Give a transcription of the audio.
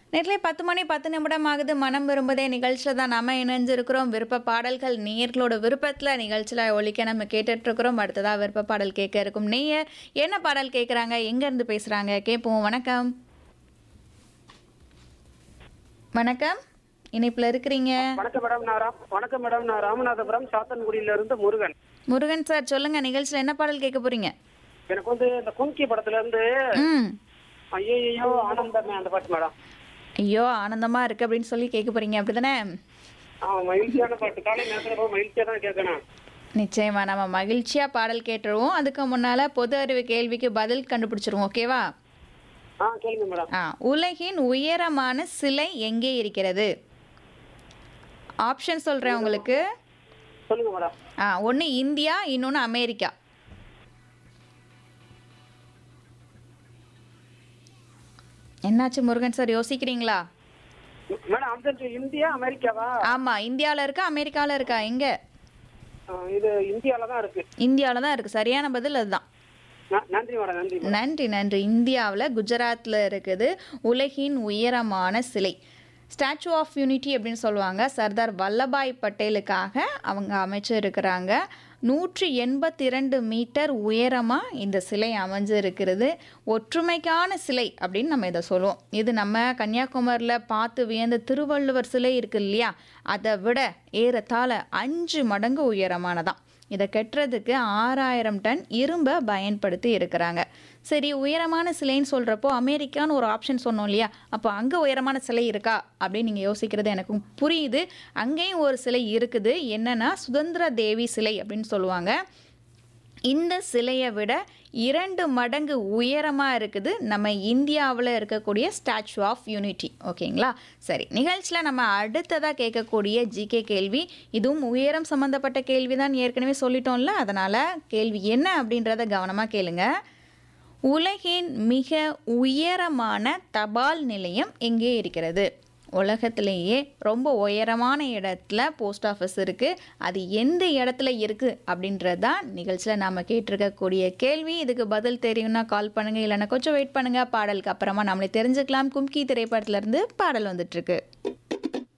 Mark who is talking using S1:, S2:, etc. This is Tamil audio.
S1: நேரிலே பத்து மணி பத்து நிமிடம் ஆகுது மனம் விரும்புதே நிகழ்ச்சியில் தான் நம்ம இணைஞ்சிருக்கிறோம் விருப்ப பாடல்கள் நேயர்களோட விருப்பத்தில் நிகழ்ச்சியில் ஒழிக்க நம்ம கேட்டுட்ருக்குறோம் அடுத்ததாக விருப்ப பாடல் கேட்க இருக்கும் நேயர் என்ன பாடல் கேட்குறாங்க எங்கேருந்து பேசுகிறாங்க கேட்போம் வணக்கம் வணக்கம் இணைப்பில் இருக்கிறீங்க
S2: வணக்கம் மேடம் நான் ராம் வணக்கம் மேடம் நான் ராமநாதபுரம் சாத்தன்குடியில இருந்து முருகன்
S1: முருகன் சார் சொல்லுங்கள் நிகழ்ச்சியில் என்ன பாடல் கேட்க போகிறீங்க
S2: எனக்கு வந்து இந்த கும்கி படத்துல இருந்து
S1: ம்
S2: ஐயோ ஆனந்தமே அந்த பாட்டு மேடம்
S1: ஐயோ ஆனந்தமாக இருக்குது அப்படின்னு சொல்லி கேட்க போகிறீங்க அப்படி தானே
S2: ஆ மகிழ்ச்சியான பாட்டு காலை நேரத்துல ரொம்ப மகிழ்ச்சியா தான் கேட்கணும்
S1: நிச்சயமா நம்ம மகிழ்ச்சியா பாடல் கேட்டுருவோம் அதுக்கு முன்னால பொது அறிவு கேள்விக்கு பதில் கண்டுபிடிச்சிருவோம் ஓகேவா
S2: ஆ கேளுங்க மேடம்
S1: ஆ உலகின் உயரமான சிலை எங்கே இருக்கிறது ஆப்ஷன் சொல்றேன் உங்களுக்கு
S2: சொல்லுங்க மேடம்
S1: ஆ ஒன்று இந்தியா இன்னொன்று அமெரிக்கா என்னாச்சு முருகன் சார் யோசிக்கிறீங்களா
S2: மேடம் அந்த இந்தியா அமெரிக்காவா
S1: ஆமா இந்தியாவில் இருக்கா அமெரிக்காவில் இருக்கா எங்க
S2: ஆ, இது இந்தியால தான் இருக்கு
S1: இந்தியாவில் தான் இருக்கு சரியான பதில் அதுதான்
S2: ந- நன்றி மேடம் நன்றி மேடம்.
S1: நன்றி நன்றி இந்தியாவில் குஜராத்தில் இருக்குது உலகின் உயரமான சிலை ஸ்டாச்சு ஆஃப் யூனிட்டி அப்படின்னு சொல்லுவாங்க சர்தார் வல்லபாய் பட்டேலுக்காக அவங்க அமைச்சிருக்கிறாங்க நூற்றி எண்பத்தி ரெண்டு மீட்டர் உயரமாக இந்த சிலை அமைஞ்சு இருக்கிறது ஒற்றுமைக்கான சிலை அப்படின்னு நம்ம இதை சொல்லுவோம் இது நம்ம கன்னியாகுமரியில் பார்த்து வியந்த திருவள்ளுவர் சிலை இருக்கு இல்லையா அதை விட ஏறத்தாழ அஞ்சு மடங்கு உயரமானதான் இதை கட்டுறதுக்கு ஆறாயிரம் டன் இரும்பை பயன்படுத்தி இருக்கிறாங்க சரி உயரமான சிலைன்னு சொல்கிறப்போ அமெரிக்கான்னு ஒரு ஆப்ஷன் சொன்னோம் இல்லையா அப்போ அங்கே உயரமான சிலை இருக்கா அப்படின்னு நீங்கள் யோசிக்கிறது எனக்கும் புரியுது அங்கேயும் ஒரு சிலை இருக்குது என்னன்னா சுதந்திர தேவி சிலை அப்படின்னு சொல்லுவாங்க இந்த சிலையை விட இரண்டு மடங்கு உயரமாக இருக்குது நம்ம இந்தியாவில் இருக்கக்கூடிய ஸ்டாச்சு ஆஃப் யூனிட்டி ஓகேங்களா சரி நிகழ்ச்சியில் நம்ம அடுத்ததாக கேட்கக்கூடிய ஜிகே கேள்வி இதுவும் உயரம் சம்மந்தப்பட்ட கேள்வி தான் ஏற்கனவே சொல்லிட்டோம்ல அதனால் கேள்வி என்ன அப்படின்றத கவனமாக கேளுங்க உலகின் மிக உயரமான தபால் நிலையம் எங்கே இருக்கிறது உலகத்திலேயே ரொம்ப உயரமான இடத்துல போஸ்ட் ஆஃபீஸ் இருக்குது அது எந்த இடத்துல இருக்குது அப்படின்றது தான் நிகழ்ச்சியில் நாம் கேட்டிருக்கக்கூடிய கேள்வி இதுக்கு பதில் தெரியும்னா கால் பண்ணுங்கள் இல்லைன்னா கொஞ்சம் வெயிட் பண்ணுங்கள் பாடலுக்கு அப்புறமா நம்மளே தெரிஞ்சுக்கலாம் கும்கி திரைப்படத்துலேருந்து பாடல் வந்துட்டுருக்கு